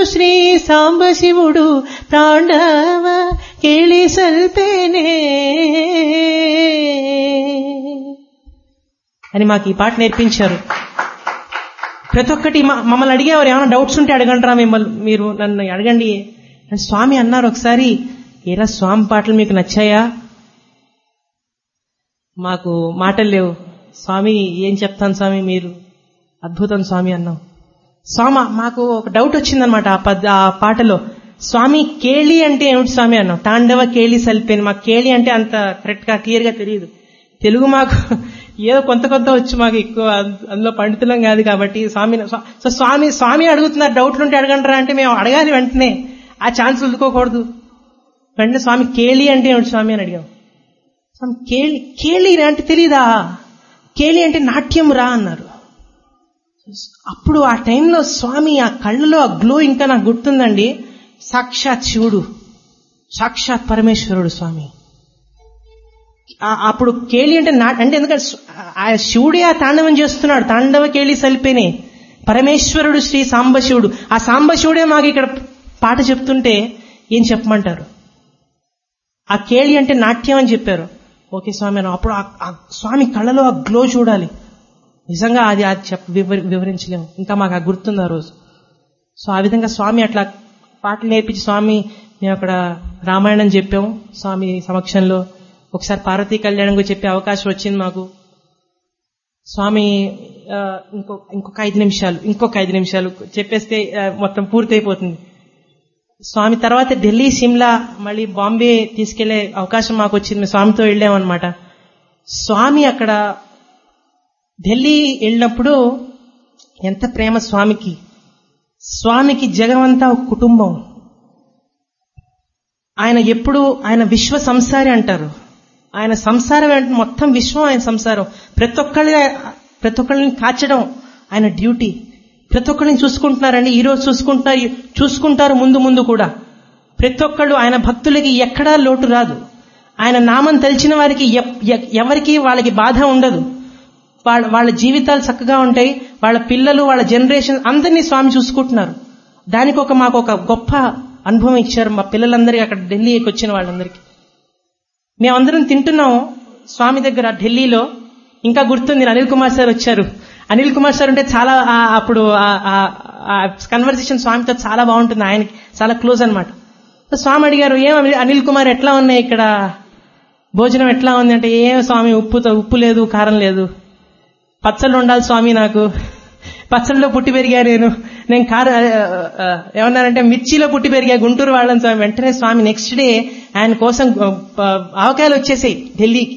శ్రీ సాంబశివుడు ప్రాణవ కేళి సల్పేనే అని మాకు ఈ పాట నేర్పించారు ప్రతి ఒక్కటి మ- మమ్మల్ని అడిగేవారు ఏమైనా డౌట్స్ ఉంటే అడగండిరా మిమ్మల్ని మీరు నన్ను అడగండి అని స్వామి అన్నారు ఒకసారి ఏరా స్వామి పాటలు మీకు నచ్చాయా మాకు మాటలు లేవు స్వామి ఏం చెప్తాను స్వామి మీరు అద్భుతం స్వామి అన్నాం స్వామి మాకు ఒక డౌట్ వచ్చిందనమాట ఆ పద్ ఆ పాటలో స్వామి కేళి అంటే ఏమిటి స్వామి అన్నాం తాండవ కేళి సల్పేని మాకు కేళి అంటే అంత కరెక్ట్ గా క్లియర్ గా తెలియదు తెలుగు మాకు ఏదో కొంత కొంత వచ్చు మాకు ఎక్కువ అంద- అందులో పండితులం కాదు కాబట్టి స్వామి సో స్వామి స్వామి అడుగుతున్నారు డౌట్లు ఉంటే అడగంటారా అంటే మేము అడగాలి వెంటనే ఆ ఛాన్స్ వదులుకోకూడదు వెంటనే స్వామి కేళి అంటే ఏమిటి స్వామి అని అడిగాం స్వామి కేళి కేళి అంటే తెలీదా కేళి అంటే నాట్యం రా అన్నారు అప్పుడు ఆ టైంలో స్వామి ఆ కళ్ళలో ఆ గ్లో ఇంకా నాకు గుర్తుందండి సాక్షాత్ శివుడు సాక్షాత్ పరమేశ్వరుడు స్వామి ఆ- అప్పుడు కేళి అంటే నా అంటే ఎందుకంటే స్- ఆ శివుడే ఆ తాండవం చేస్తున్నాడు తాండవ కేళి సలిపేనే పరమేశ్వరుడు శ్రీ సాంబశివుడు ఆ సాంబశివుడే మాకు ఇక్కడ పాట చెప్తుంటే ఏం చెప్పమంటారు ఆ కేళి అంటే నాట్యం అని చెప్పారు ఓకే స్వామి అన్నాం. అప్పుడు ఆ- ఆ స్వామి కళ్ళలో ఆ గ్లో చూడాలి నిజంగా అది అది చెప్ వివరి- వివరించలేము ఇంకా మాకు ఆ గుర్తుంది ఆ రోజు సో ఆ విధంగా స్వామి అట్లా పాటలు నేర్పించి స్వామి మేము అక్కడ రామాయణం చెప్పాము స్వామి సమక్షంలో ఒకసారి పార్వతీ కళ్యాణం కూడా చెప్పే అవకాశం వచ్చింది మాకు స్వామి ఆ, ఇంకో ఇంకొక ఐదు నిమిషాలు ఇంకొక ఐదు నిమిషాలు చెప్పేస్తే ఆ, మొత్తం పూర్తయిపోతుంది స్వామి తర్వాత ఢిల్లీ సిమ్లా మళ్ళీ బాంబే తీసుకెళ్లే అవకాశం మాకు వచ్చింది మేము స్వామితో వెళ్ళామన్నమాట స్వామి అక్కడ ఢిల్లీ వెళ్ళినప్పుడు ఎంత ప్రేమ స్వామికి స్వామికి జగమంతా ఒక కుటుంబం ఆయన ఎప్పుడు ఆయన విశ్వ సంసారి అంటారు ఆయన సంసారం అంటే మొత్తం విశ్వం ఆయన సంసారం ప్రతి ఒక్కళ్ళ ప్రతి ఒక్కళ్ళని కాచడం ఆయన డ్యూటీ ప్రతి ఒక్కరిని చూసుకుంటున్నారండి ఈ రోజు చూసుకుంటున్నారు చూసుకుంటారు ముందు ముందు కూడా ప్రతి ఒక్కళ్ళు ఆయన భక్తులకి ఎక్కడా లోటు రాదు ఆయన నామం తెలిసిన వారికి ఎప్- ఎ- ఎవరికి వాళ్ళకి బాధ ఉండదు వాళ్ళ వాళ్ళ జీవితాలు చక్కగా ఉంటాయి వాళ్ళ పిల్లలు వాళ్ళ జనరేషన్ అందరినీ స్వామి చూసుకుంటున్నారు దానికి ఒక మాకు ఒక గొప్ప అనుభవం ఇచ్చారు మా పిల్లలందరికీ అక్కడ ఢిల్లీకి వచ్చిన వాళ్ళందరికీ మేమందరం తింటున్నాం స్వామి దగ్గర ఢిల్లీలో ఇంకా గుర్తుంది అనిల్ కుమార్ సార్ వచ్చారు అనిల్ కుమార్ సార్ అంటే చాలా ఆ- అప్పుడు కన్వర్సేషన్ స్వామితో చాలా బాగుంటుంది ఆయనకి చాలా క్లోజ్ అన్నమాట సో స్వామి అడిగారు ఏం అనిల్- అనిల్ కుమార్ ఎట్లా ఉన్నాయి ఇక్కడ భోజనం ఎట్లా ఉంది అంటే ఏం స్వామి ఉప్పుతో ఉప్పు లేదు కారం లేదు పచ్చళ్ళు ఉండాలి స్వామి నాకు పచ్చళ్ళలో పుట్టి పెరిగా నేను నేను కారు ఆ, ఆ, ఏమన్నారంటే మిర్చిలో పుట్టి పెరిగా గుంటూరు వాళ్ళని స్వామి వెంటనే స్వామి నెక్స్ట్ డే ఆయన కోసం ఆ, ఆవకాయలు వచ్చేసాయి ఢిల్లీకి